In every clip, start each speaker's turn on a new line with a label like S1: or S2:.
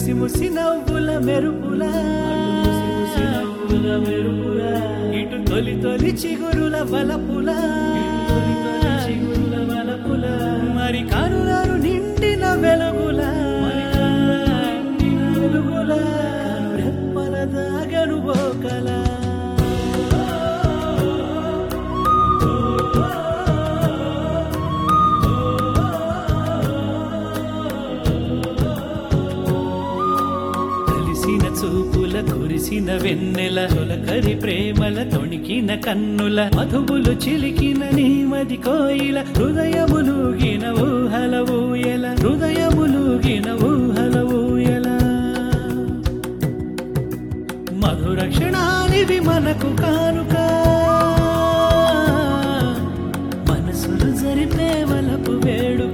S1: ముసి ముసి నవ్వుల మెరుపుల ఇటు తొలి తొలి చిగురుల వలపుల చిగురుల వలపుల మరి కనులారు నిండిన వెలుగుల వెలుగుల రెప్పల దాగను బోకలా కలిసిన చూపుల కురిసిన వెన్నెల తొలకరి ప్రేమల తొణికిన కన్నుల మధువులు చిలికిన నీమది కోయిల హృదయములుగిన ఊహల ఊయల హృదయములుగిన ఊహల ఊయల మధుర క్షణాలివి మనకు కానుక మనసులు జరిపే వలపు వేడుక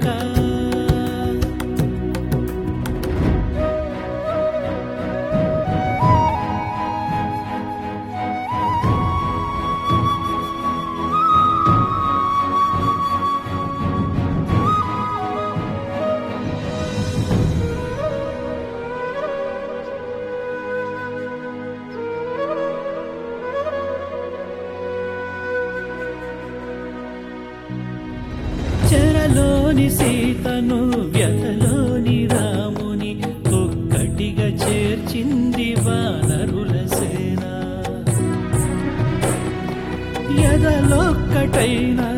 S1: చెరలోని సీతను వ్యతలోని రాముని ఒక్కటిగా చేర్చింది వానరుల సేన ఎదలొక్కటైన